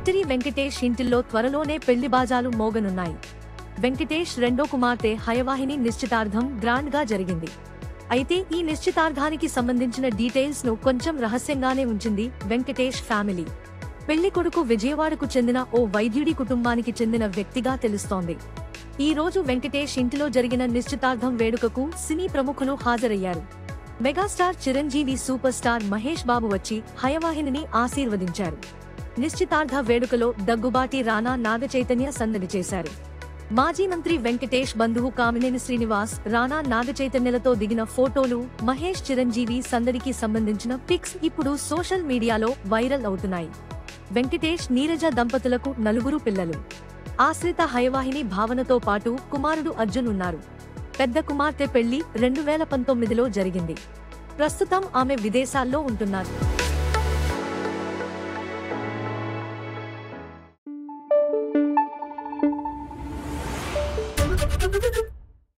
Victory Venkatesh ఇంటిల్లో త్వరలోనే పెళ్లి బాజాలు మోగనున్నాయి వెంకటేష్ రెండో కుమార్తె హయవాహిని నిశ్చితార్థం గ్రాండ్ గా జరిగింది అయితే ఈ నిశ్చితార్థానికి సంబంధించిన డీటెయిల్స్ ను కొంచెం రహస్యంగానే ఉంచింది వెంకటేష్ ఫ్యామిలీ పెళ్లి కొడుకు విజయవాడకు చెందిన ఓ వైద్యుడి కుటుంబానికి చెందిన వ్యక్తిగా తెలుస్తోంది ఈ రోజు వెంకటేష్ ఇంటిలో జరిగిన నిశ్చితార్థం వేడుకకు సినీ ప్రముఖులు హాజరయ్యారు megastar Chiranjeevi super star Mahesh Babu వచ్చి హయవాహిని ఆశీర్వదించారు నిశ్చితార్థ వేడుకలో దగ్గుబాటి రానా నాగచైతన్య సందడి చేశారు మాజీ మంత్రి వెంకటేష్ బంధువు కామినేని శ్రీనివాస్ రానా నాగచైతన్యలతో దిగిన ఫోటోలు మహేష్ చిరంజీవి సందడికి సంబంధించిన పిక్స్ ఇప్పుడు సోషల్ మీడియాలో వైరల్ అవుతున్నాయి వెంకటేష్ నీరజ దంపతులకు నలుగురు పిల్లలు ఆశ్రిత హయవాహిని భావనతో పాటు కుమారుడు అర్జున్ ఉన్నారు పెద్ద కుమార్తె పెళ్లి రెండు వేల పంతొమ్మిదిలో జరిగింది ప్రస్తుతం ఆమె విదేశాల్లో ఉంటున్నారు Thank you.